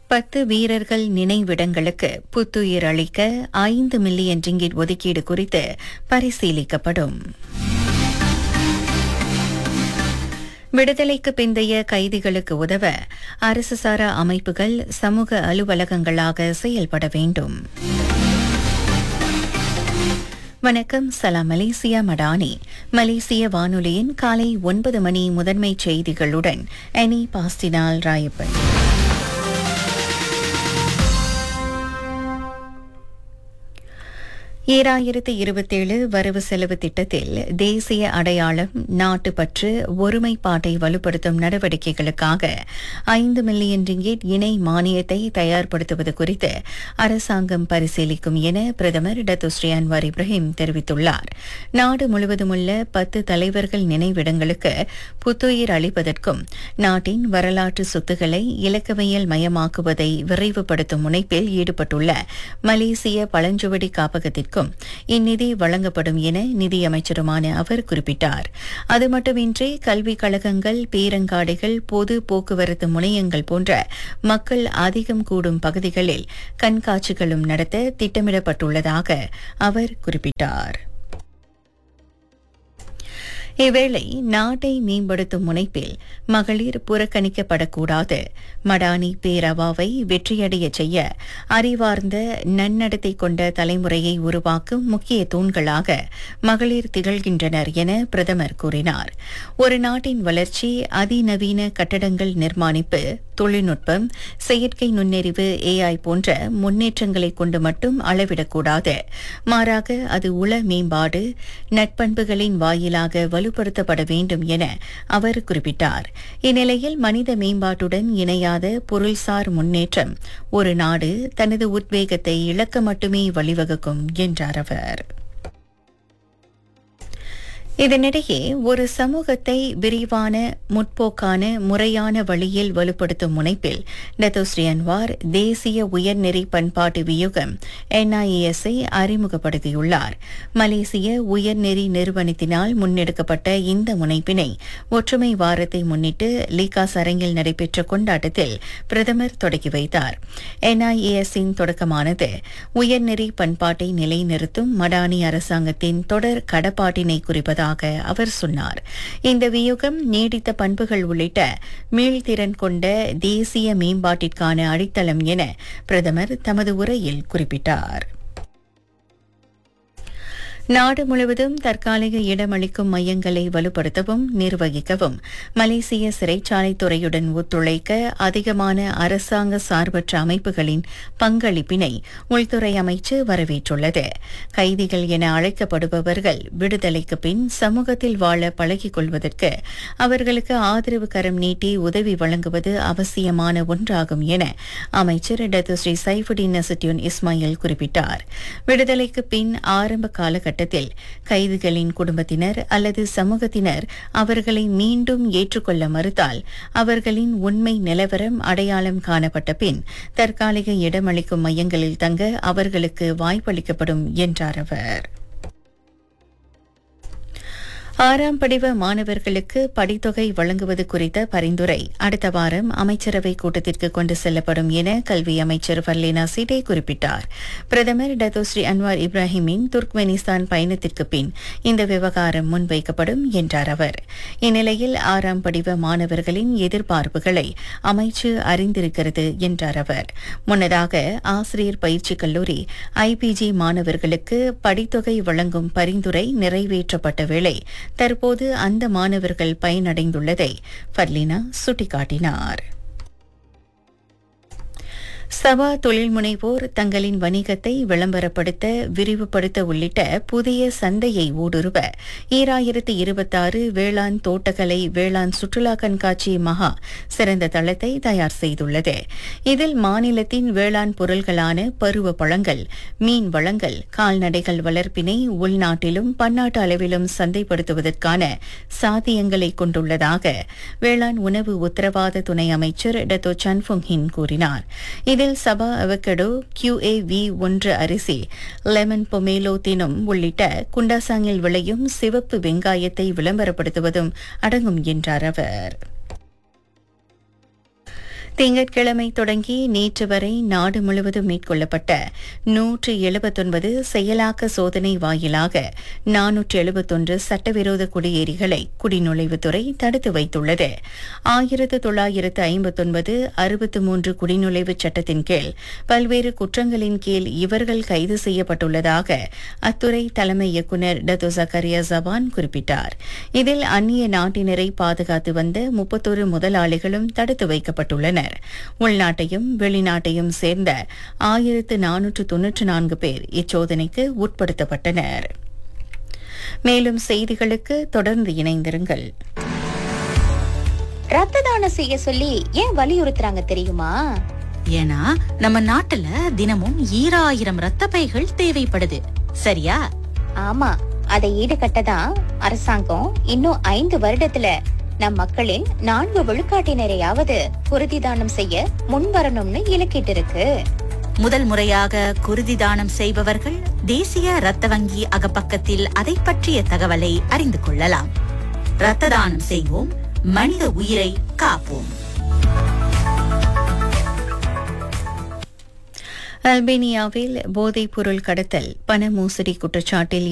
பத்து வீரர்கள் நினைவிடங்களுக்கு புத்துயிர் அளிக்க ஐந்து மில்லியன் ரிங்கிட் ஒதுக்கீடு குறித்து பரிசீலிக்கப்படும் விடுதலைக்கு பிந்தைய கைதிகளுக்கு உதவ அரசு சாரா அமைப்புகள் சமூக அலுவலகங்களாக செயல்பட வேண்டும் வணக்கம் சலாம் மலேசியா மடானி மலேசிய வானொலியின் காலை ஒன்பது மணி முதன்மை செய்திகளுடன் எனி பாஸ்டினால் ராயப்பன் ஈராயிரத்து இருபத்தேழு வரவு செலவு திட்டத்தில் தேசிய அடையாளம் நாட்டுப்பற்று ஒருமைப்பாட்டை வலுப்படுத்தும் நடவடிக்கைகளுக்காக ஐந்து மில்லியன் ரிங்கேட் இணை மானியத்தை தயார்படுத்துவது குறித்து அரசாங்கம் பரிசீலிக்கும் என பிரதமர் டத்துஸ்ரீ அன்வார் இப்ராஹிம் தெரிவித்துள்ளார் நாடு முழுவதும் உள்ள பத்து தலைவர்கள் நினைவிடங்களுக்கு புத்துயிர் அளிப்பதற்கும் நாட்டின் வரலாற்று சொத்துக்களை இலக்கவியல் மயமாக்குவதை விரைவுபடுத்தும் முனைப்பில் ஈடுபட்டுள்ள மலேசிய பழஞ்சுவடி காப்பகத்திற்கு பணிகளுக்கும் இந்நிதி வழங்கப்படும் என நிதியமைச்சருமான அவர் குறிப்பிட்டார் அது மட்டுமின்றி கல்விக் கழகங்கள் பேரங்காடிகள் பொது போக்குவரத்து முனையங்கள் போன்ற மக்கள் அதிகம் கூடும் பகுதிகளில் கண்காட்சிகளும் நடத்த திட்டமிடப்பட்டுள்ளதாக அவர் குறிப்பிட்டார் இவ்வேளை நாட்டை மேம்படுத்தும் முனைப்பில் மகளிர் புறக்கணிக்கப்படக்கூடாது மடானி பேரவாவை வெற்றியடைய செய்ய அறிவார்ந்த நன்னடத்தை கொண்ட தலைமுறையை உருவாக்கும் முக்கிய தூண்களாக மகளிர் திகழ்கின்றனர் என பிரதமர் கூறினார் ஒரு நாட்டின் வளர்ச்சி அதிநவீன கட்டடங்கள் நிர்மாணிப்பு தொழில்நுட்பம் செயற்கை நுண்ணறிவு ஏஐ போன்ற முன்னேற்றங்களை கொண்டு மட்டும் அளவிடக்கூடாது மாறாக அது உள மேம்பாடு நட்பண்புகளின் வாயிலாக வலுப்படுத்தப்பட வேண்டும் என அவர் குறிப்பிட்டார் இந்நிலையில் மனித மேம்பாட்டுடன் இணையாத பொருள்சார் முன்னேற்றம் ஒரு நாடு தனது உத்வேகத்தை இழக்க மட்டுமே வழிவகுக்கும் என்றார் அவர் இதனிடையே ஒரு சமூகத்தை விரிவான முற்போக்கான முறையான வழியில் வலுப்படுத்தும் முனைப்பில் டத்தோஸ்ரீ அன்வார் தேசிய உயர்நெறி பண்பாட்டு வியூகம் என்ஐஏஎஸ்ஐ அறிமுகப்படுத்தியுள்ளார் மலேசிய உயர்நெறி நிறுவனத்தினால் முன்னெடுக்கப்பட்ட இந்த முனைப்பினை ஒற்றுமை வாரத்தை முன்னிட்டு லீகாஸ் அரங்கில் நடைபெற்ற கொண்டாட்டத்தில் பிரதமர் தொடங்கி வைத்தார் என்ஐஏஎஸ்ஸின் தொடக்கமானது உயர்நெறி பண்பாட்டை நிலைநிறுத்தும் மடானி அரசாங்கத்தின் தொடர் கடப்பாட்டினை குறிப்பதாக உள்ளதாக அவர் சொன்னார் இந்த வியூகம் நீடித்த பண்புகள் உள்ளிட்ட மீள்திறன் கொண்ட தேசிய மேம்பாட்டிற்கான அடித்தளம் என பிரதமர் தமது உரையில் குறிப்பிட்டார் நாடு முழுவதும் தற்காலிக இடமளிக்கும் மையங்களை வலுப்படுத்தவும் நிர்வகிக்கவும் மலேசிய சிறைச்சாலை துறையுடன் ஒத்துழைக்க அதிகமான அரசாங்க சார்பற்ற அமைப்புகளின் பங்களிப்பினை உள்துறை அமைச்சு வரவேற்றுள்ளது கைதிகள் என அழைக்கப்படுபவர்கள் விடுதலைக்கு பின் சமூகத்தில் வாழ பழகிக் கொள்வதற்கு அவர்களுக்கு ஆதரவு கரம் நீட்டி உதவி வழங்குவது அவசியமான ஒன்றாகும் என அமைச்சர் Datuk Seri Saifuddin Nasution Ismail குறிப்பிட்டார் விடுதலைக்கு பின் ஆரம்ப காலகட்டத்தில் கட்டத்தில் கைதிகளின் குடும்பத்தினர் அல்லது சமூகத்தினர் அவர்களை மீண்டும் ஏற்றுக்கொள்ள மறுத்தால் அவர்களின் உண்மை நிலவரம் அடையாளம் காணப்பட்ட பின் தற்காலிக இடமளிக்கும் மையங்களில் தங்க அவர்களுக்கு வாய்ப்பளிக்கப்படும் என்றார் அவர் ஆறாம் படிவ மாணவர்களுக்கு படித்தொகை வழங்குவது குறித்த பரிந்துரை அடுத்த வாரம் அமைச்சரவை கூட்டத்திற்கு கொண்டு செல்லப்படும் என கல்வி அமைச்சர் ஃபர்லேனா சிடே குறிப்பிட்டார் பிரதமர் டத்தோஸ்ரீ அன்வார் இப்ராஹிமின் துர்க்மெனிஸ்தான் பயணத்திற்கு பின் இந்த விவகாரம் முன்வைக்கப்படும் என்றார் அவர் இந்நிலையில் ஆறாம் படிவ மாணவர்களின் எதிர்பார்ப்புகளை அமைச்சு அறிந்திருக்கிறது என்றார் அவர் முன்னதாக ஆசிரியர் பயிற்சி கல்லூரி ஐபிஜி மாணவர்களுக்கு படித்தொகை வழங்கும் பரிந்துரை நிறைவேற்றப்பட்ட வேளை தற்போது அந்த மாணவர்கள் பயனடைந்துள்ளதை ஃபர்லினா சுட்டிக்காட்டினார் சபா தொழில் முனைவோர் தங்களின் வணிகத்தை விளம்பரப்படுத்த விரிவுபடுத்த உள்ளிட்ட புதிய சந்தையை ஊடுருவ ஈராயிரத்து இருபத்தாறு வேளாண் தோட்டக்கலை வேளாண் சுற்றுலா கண்காட்சி மகா சிறந்த தளத்தை தயார் செய்துள்ளது இதில் மாநிலத்தின் வேளாண் பொருள்களான பருவ பழங்கள் மீன் வளங்கள் கால்நடைகள் வளர்ப்பினை உள்நாட்டிலும் பன்னாட்டு அளவிலும் சந்தைப்படுத்துவதற்கான சாத்தியங்களை கொண்டுள்ளதாக வேளாண் உணவு உத்தரவாத துணை அமைச்சர் டத்தோ சன்ஃபுங் ஹின் கூறினார் இதில் சபா அவகடோ கியூஏவி ஒன்று அரிசி லெமன் பொமேலோ தினம் உள்ளிட்ட குண்டாசாங்கில் விளையும் சிவப்பு வெங்காயத்தை விளம்பரப்படுத்துவதும் அடங்கும் என்றார் அவர் திங்கட்கிழமை தொடங்கி நேற்று வரை நாடு முழுவதும் மேற்கொள்ளப்பட்ட நூற்று எழுபத்தொன்பது செயலாக்க சோதனை வாயிலாக நானூற்று எழுபத்தொன்று சட்டவிரோத குடியேறிகளை குடிநுழைவுத்துறை தடுத்து வைத்துள்ளது ஆயிரத்து தொள்ளாயிரத்து ஐம்பத்தொன்பது அறுபத்து மூன்று குடிநுழைவு சட்டத்தின் கீழ் பல்வேறு குற்றங்களின் கீழ் இவர்கள் கைது செய்யப்பட்டுள்ளதாக அத்துறை தலைமை இயக்குநர் டத்து ஜக்கரியா ஜபான் குறிப்பிட்டார் இதில் அந்நிய நாட்டினரை பாதுகாத்து வந்த முப்பத்தொரு முதலாளிகளும் தடுத்து வைக்கப்பட்டுள்ளனர் உள்நாட்டையும் வெளிநாட்டையும் சேர்ந்த ஆயிரத்து நானூற்று தொன்னூற்று நான்கு பேர் இச்சோதனைக்கு உட்படுத்தப்பட்டனர் மேலும் செய்திகளுக்கு தொடர்ந்து இணைந்திருங்கள் ரத்த தானம் செய்ய சொல்லி ஏன் வலியுறுத்துறாங்க தெரியுமா ஏன்னா நம்ம நாட்டுல தினமும் ஈராயிரம் ரத்த பைகள் தேவைப்படுது சரியா ஆமா அதை ஈடுகட்டதான் அரசாங்கம் இன்னும் ஐந்து வருடத்துல நம் மக்களின் நான்கு விழுக்காட்டினரையாவது குருதி தானம் செய்ய முன்வரணும்னு இலக்கிட்டு இருக்கு முதல் முறையாக குருதி தானம் செய்பவர்கள் தேசிய ரத்த வங்கி அகப்பக்கத்தில் அதை பற்றிய தகவலை அறிந்து கொள்ளலாம் ரத்த தானம் செய்வோம் மனித உயிரை காப்போம் அல்பேனியாவில் போதைப் பொருள் கடத்தல் பண மோசடி குற்றச்சாட்டில்